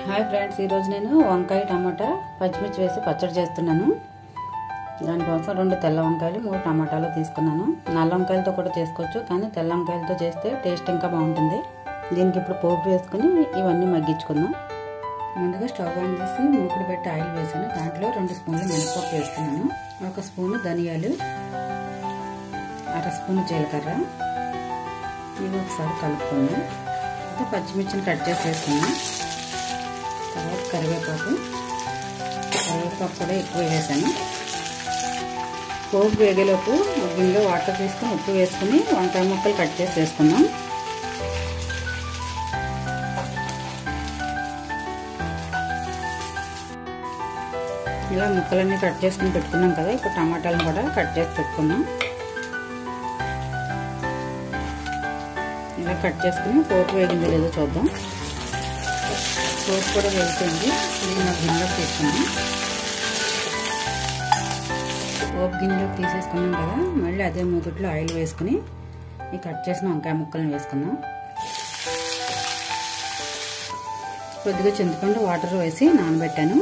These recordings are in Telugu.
హాయ్ ఫ్రెండ్స్ ఈరోజు నేను వంకాయ టమాటా పచ్చిమిర్చి వేసి పచ్చడి చేస్తున్నాను దానికోసం రెండు తెల్ల వంకాయలు మూడు టమాటాలు తీసుకున్నాను నల్ల వంకాయలతో కూడా చేసుకోవచ్చు కానీ తెల్ల వంకాయలతో చేస్తే టేస్ట్ ఇంకా బాగుంటుంది దీనికి ఇప్పుడు పోపు వేసుకుని ఇవన్నీ మగ్గించుకుందాం ముందుగా స్టవ్ ఆన్ చేసి మూకుడు పెట్టి ఆయిల్ వేసాను దాంట్లో రెండు స్పూన్లు మినపప్పు వేస్తున్నాను ఒక స్పూను ధనియాలు అర స్పూను జీలకర్ర ఇవి ఒకసారి కలుపుకుందాం అయితే పచ్చిమిర్చిని కట్ చేసి వేసుకున్నాం తర్వాత కరివేపాకు కరివేపాకు కూడా ఎక్కువ వేసాను పోపు వేగేలోపు గిన్నెలో వాటర్ తీసుకుని ఉప్పు వేసుకుని వంకాయ ముక్కలు కట్ చేసి వేసుకుందాం ఇలా ముక్కలన్నీ కట్ చేసుకుని పెట్టుకున్నాం కదా ఇప్పుడు టమాటాలను కూడా కట్ చేసి పెట్టుకుందాం ఇలా కట్ చేసుకుని పోపు వేగిందో లేదో చూద్దాం పోపు కూడా వెళ్తుంది నేను ఒక గిన్నెలోకి తీసుకున్నాం పోపు గిన్నెలోకి తీసేసుకున్నాం కదా మళ్ళీ అదే మూకుట్లో ఆయిల్ వేసుకుని ఈ కట్ చేసిన వంకాయ ముక్కలను వేసుకుందాం కొద్దిగా చింతపండు వాటర్ వేసి నానబెట్టాను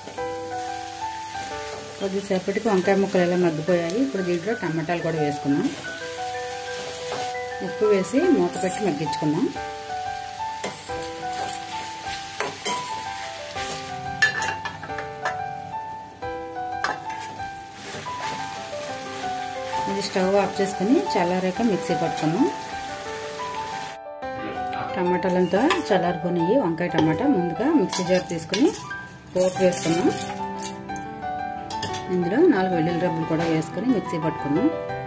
కొద్దిసేపటికి వంకాయ ముక్కలు ఎలా మగ్గిపోయాయి ఇప్పుడు దీంట్లో టమాటాలు కూడా వేసుకుందాం ఉప్పు వేసి మూత పెట్టి మగ్గించుకుందాం ఇది స్టవ్ ఆఫ్ చేసుకుని చల్లారాక మిక్సీ పట్టుకుందాం టమాటాలంతా చల్లారిపోయినాయి వంకాయ టమాటా ముందుగా మిక్సీ జార్ తీసుకుని పోపు వేసుకుందాం ఇందులో నాలుగు వెల్లుల్లి రబ్బులు కూడా వేసుకుని మిక్సీ పట్టుకుందాం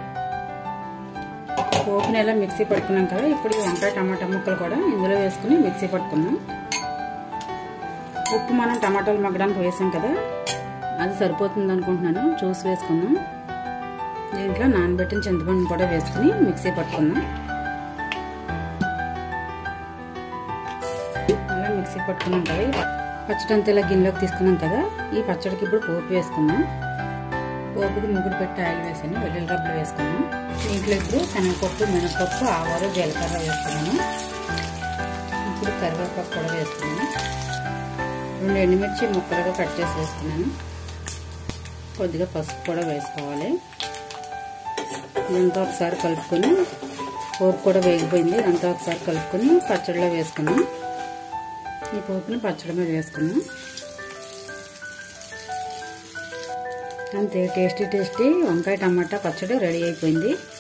పోపుని ఎలా మిక్సీ పట్టుకున్నాం కదా ఇప్పుడు ఈ వంకాయ టమాటా ముక్కలు కూడా ఇందులో వేసుకుని మిక్సీ పట్టుకుందాం ఉప్పు మనం టమాటాలు మగ్గడానికి వేసాం కదా అది సరిపోతుంది అనుకుంటున్నాను చూసి వేసుకుందాం దీంట్లో నానబెట్టిన చింతపండు కూడా వేసుకుని మిక్సీ పట్టుకుందాం అలా మిక్సీ పట్టుకున్నాం కదా పచ్చడి అంతా ఇలా గిన్నెలోకి తీసుకున్నాం కదా ఈ పచ్చడికి ఇప్పుడు పోపు వేసుకుందాం పోపుకి ముగ్గురు పెట్టి ఆయిల్ వేసాను వెల్లుల్లి రబ్బులు వేసుకున్నాం దీంట్లో ఇప్పుడు శనగపప్పు మినపప్పు ఆవాలు జీలకర్ర వేసుకున్నాను ఇప్పుడు కరివేపాకు కూడా వేసుకున్నాను రెండు ఎండుమిర్చి ముక్కలుగా కట్ చేసి వేసుకున్నాను కొద్దిగా పసుపు కూడా వేసుకోవాలి ఇదంతా ఒకసారి కలుపుకొని పోపు కూడా వేగిపోయింది ఇదంతా ఒకసారి కలుపుకొని పచ్చడిలో వేసుకున్నాం ఈ పోపుని పచ్చడి మీద వేసుకున్నాం అంతే టేస్టీ టేస్టీ వంకాయ టమాటా పచ్చడి రెడీ అయిపోయింది